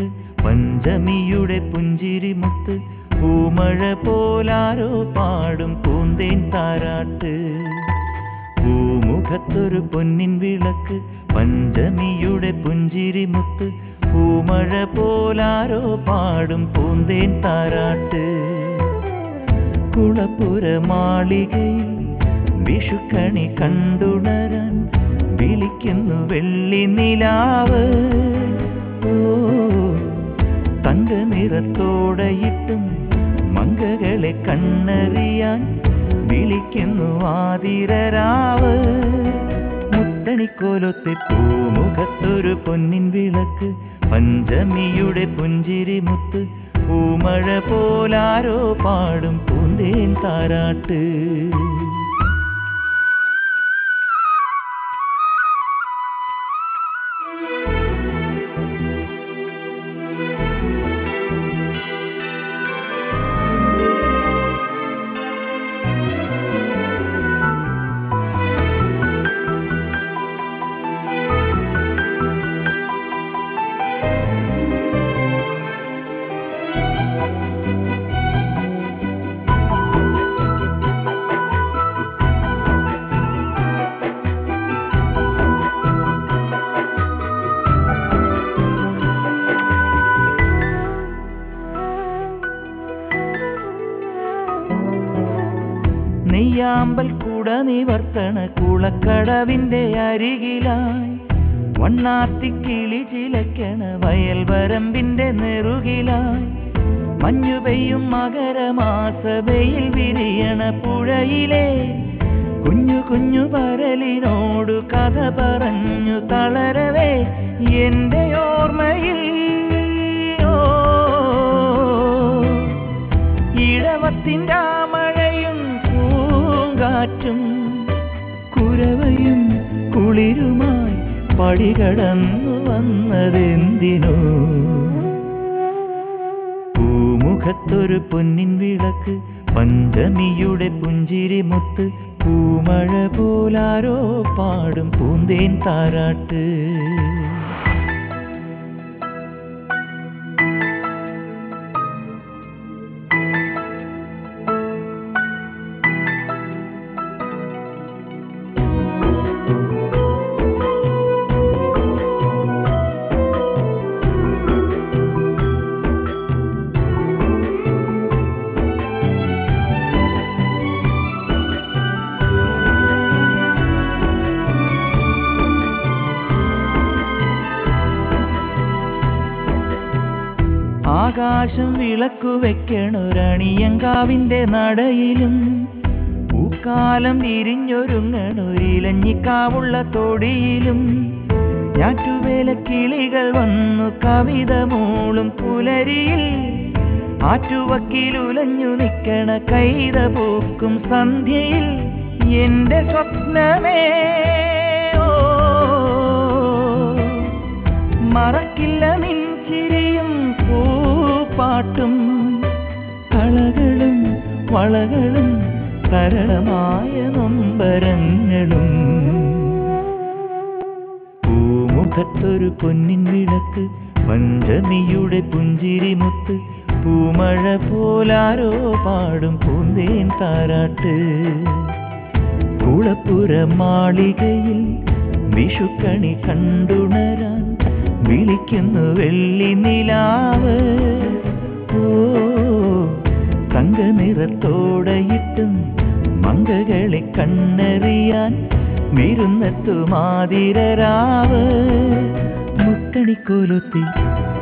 വിളക്ക് പഞ്ചമിയുടെ പുഞ്ചിരി മുത്ത് പൂമഴ പോലാരോ പാടും പൂന്തേൻ താരാട്ട് പൂമുഖത്തൊരു പൊന്നിൻ വിളക്ക് പഞ്ചമിയുടെ പുഞ്ചിരി മുത്ത് പൂമഴ പോലാരോ പാടും പൂന്തേൻ താരാട്ട് കുളപ്പുര മാളികയിൽ വിഷുക്കണി കണ്ടുണരാൻ വിളിക്കുന്നു വെള്ളി നിലാവ് ഓ തങ്ക നിറത്തോടയിട്ടും മങ്കകളെ കണ്ണറിയാൻ വിളിക്കുന്നു ആതിരരാവ് മുത്തണിക്കോലത്തെ പൂമുഖത്തൊരു പൊന്നിൻ വിളക്ക് പഞ്ചമിയുടെ പുഞ്ചിരി മുത്ത് പൂമഴ പോലാരോ പാടും പൂന്തേൻ താരാട്ട് നെയ്യാമ്പൽ കൂട നിവർത്തണ കുളക്കടവിന്റെ അരികിലായി വണ്ണാത്തി കിളി ചിലക്കണ വയൽ വരമ്പിന്റെ നെറുകിലായി മഞ്ഞു പെയ്യും മകരമാസതയിൽ വിരിയണ പുഴയിലെ കുഞ്ഞു കുഞ്ഞു പരലിനോടു കഥ പറഞ്ഞു തളരവേ എന്റെ ഓർമ്മയിൽ ഓ ഇടവത്തിൻ്റെ മഴയും പൂങ്കാറ്റും കുരവയും കുളിരുമായി പടികടന്നു വന്നതെന്തിനോ പൂമുഖത്തൊരു പൊന്നിൻ വിളക്ക് പഞ്ചമിയുടെ പുഞ്ചിരി മുത്ത് പൂമഴ പോലാരോ പാടും പൂന്തേൻ താരാട്ട് ആകാശം വിളക്കു വെക്കണൊരണിയങ്കാവിന്റെ നടയിലും പൂക്കാലം വിരിഞ്ഞൊരുങ്ങണൊരിലഞ്ഞിക്കാവുള്ള തൊടിയിലും ഞാറ്റുവേല കിളികൾ വന്നു കവിത മൂളും പുലരിയിൽ ആറ്റുവക്കിലുലഞ്ഞു നിക്കണ കൈത പൂക്കും സന്ധ്യയിൽ എന്റെ സ്വപ്നമേ ഓ മറക്കില്ല നിൻ ചിരിയും പൂപ്പാട്ടും കളകളും വളകളും സരളമായ നൊമ്പരങ്ങളും പൂമുഖത്തൊരു പൊന്നിൻ വിളക്ക് പഞ്ചമിയുടെ പുഞ്ചിരി മുത്ത് പൂമഴ പോലാരോ പാടും പൂന്തേൻ താരാട്ട് കുളപ്പുര മാളികയിൽ വിഷുക്കണി കണ്ടുണരാൻ വിളിക്കുന്നു വെള്ളി നിലാവ് ഓ തങ്ക നിറത്തോടയിട്ടും മങ്കകളെ കണ്ണറിയാൻ വിരുന്നെത്തുമാതിരരാവ് മുത്തണിക്കോലത്തി